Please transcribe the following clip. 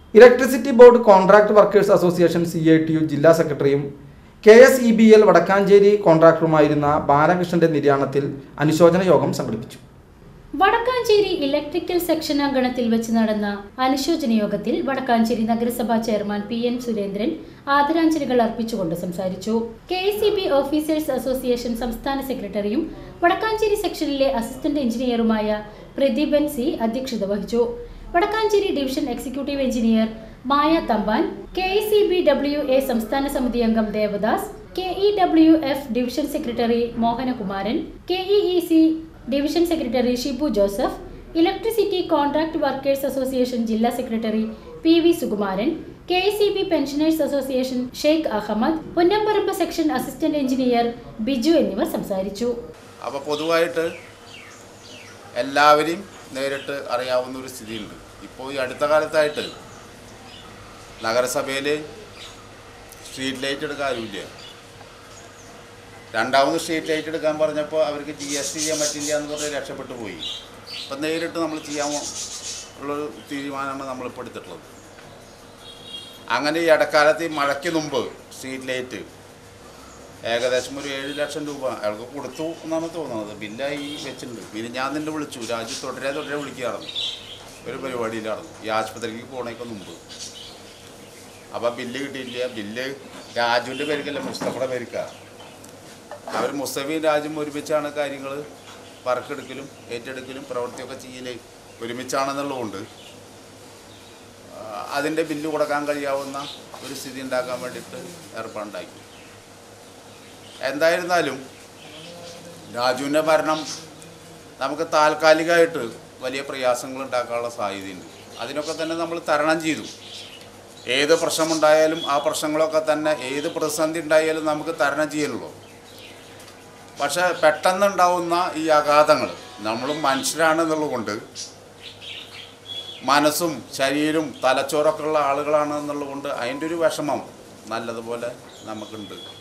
electricity board contract workers association C I T U ജില്ലാ സെക്രട്ടറിയും K S E B L Vadakkanchery കോൺട്രാക്ടറുമായിരുന്ന ബാലകൃഷ്ണന്റെ നിര്യാണത്തിൽ അനുശോചന യോഗം സംഘടിപ്പിച്ചു വടക്കാഞ്ചേരി ഇലക്ട്രിക്കൽ സെക്ഷൻ അങ്കണത്തിൽ വെച്ച് നടന്ന അനുശോചന യോഗത്തിൽ വടക്കാഞ്ചേരി നഗരസഭാ ചെയർമാൻ പി എൻ സുരേന്ദ്രൻ ആദരാഞ്ജലികൾ അർപ്പിച്ചുകൊണ്ട് സംസാരിച്ചു K S C B officers association സംസ്ഥാന സെക്രട്ടറിയും വടക്കാഞ്ചേരി സെക്ഷനിലെ അസിസ്റ്റന്റ് എഞ്ചിനീയറുമായ പ്രദീപൻ സി അധ്യക്ഷത വഹിച്ചു Vadakkanchery division executive engineer Maya Thampan K E C B W A സംസ്ഥാന സമിതി അംഗം Devadas K E W F division secretary Mohanakumaran K E E C division secretary Shibu Joseph electricity contract workers association ജില്ലാ secretary P V Sukumaran K S C B pensioners association Sheikh Ahmed Ponnamparambu section assistant engineer Biju എന്നിവർ സംസാരിച്ചു അപ്പോൾ പൊതുവായിട്ട് എല്ലാവരെയും നേരിട്ട് അറിയാവുന്ന ഒരു സ്ഥിതിയുണ്ട് ഇപ്പോൾ ഈ അടുത്ത കാലത്തായിട്ട് നഗരസഭയിൽ സ്ട്രീറ്റ് ലൈറ്റ് എടുക്കാൻ ആരുമില്ല രണ്ടാമത് സ്ട്രീറ്റ് ലൈറ്റ് എടുക്കാൻ പറഞ്ഞപ്പോൾ അവർക്ക് ജി എസ് ടി ചെയ്യാൻ പറ്റില്ല എന്ന് പറഞ്ഞ് രക്ഷപ്പെട്ടു പോയി അപ്പം നേരിട്ട് നമ്മൾ ചെയ്യാൻ ഉള്ളൊരു തീരുമാനമാണ് നമ്മളിപ്പോൾ എടുത്തിട്ടുള്ളത് അങ്ങനെ ഈ ഇടക്കാലത്ത് ഈ മഴയ്ക്ക് മുമ്പ് സ്ട്രീറ്റ് ലൈറ്റ് ഏകദേശം ഒരു ഏഴ് ലക്ഷം രൂപ അയാൾക്ക് കൊടുത്തു എന്നാണ് തോന്നുന്നത് ബില്ലായി വെച്ചിട്ടുണ്ട് പിന്നെ ഞാൻ നിന്നെ വിളിച്ചു രാജു തുടരെ തുടരെ വിളിക്കാറുണ്ട് ഒരു പരിപാടിയിലായിരുന്നു ഈ ആശുപത്രിക്ക് പോണേക്ക് മുമ്പ് അപ്പോൾ ബില്ല് കിട്ടിയില്ല ബില്ല് രാജുവിൻ്റെ പേരിക്കല്ല മുസ്തഫയുടെ പേരിക്കാണ് അവർ മുസ്തഫയും രാജും ഒരുമിച്ചാണ് കാര്യങ്ങൾ പറക്കെടുക്കലും ഏറ്റെടുക്കലും പ്രവൃത്തിയൊക്കെ ചെയ്യല് ഒരുമിച്ചാണെന്നുള്ളതുകൊണ്ട് ആ, അതിൻ്റെ ബില്ല് കൊടുക്കാൻ കഴിയാവുന്ന ഒരു സ്ഥിതി ഉണ്ടാക്കാൻ വേണ്ടിയിട്ട് ഏർപ്പാടുണ്ടാക്കി എന്തായിരുന്നാലും രാജുവിൻ്റെ മരണം നമുക്ക് താൽക്കാലികമായിട്ട് വലിയ പ്രയാസങ്ങൾ ഉണ്ടാക്കാനുള്ള സാധ്യതയുണ്ട് അതിനൊക്കെ തന്നെ നമ്മൾ തരണം ചെയ്തു ഏത് പ്രശ്നമുണ്ടായാലും ആ പ്രശ്നങ്ങളൊക്കെ തന്നെ ഏത് പ്രതിസന്ധി ഉണ്ടായാലും നമുക്ക് തരണം ചെയ്യാനുള്ളൂ പക്ഷേ പെട്ടെന്നുണ്ടാവുന്ന ഈ ആഘാതങ്ങൾ നമ്മളും മനുഷ്യരാണെന്നുള്ളതുകൊണ്ട് മനസ്സും ശരീരവും തലച്ചോറൊക്കെ ഉള്ള ആളുകളാണ് എന്നുള്ളതുകൊണ്ട് അതിൻ്റെ ഒരു വിഷമം നല്ലതുപോലെ നമുക്കുണ്ട്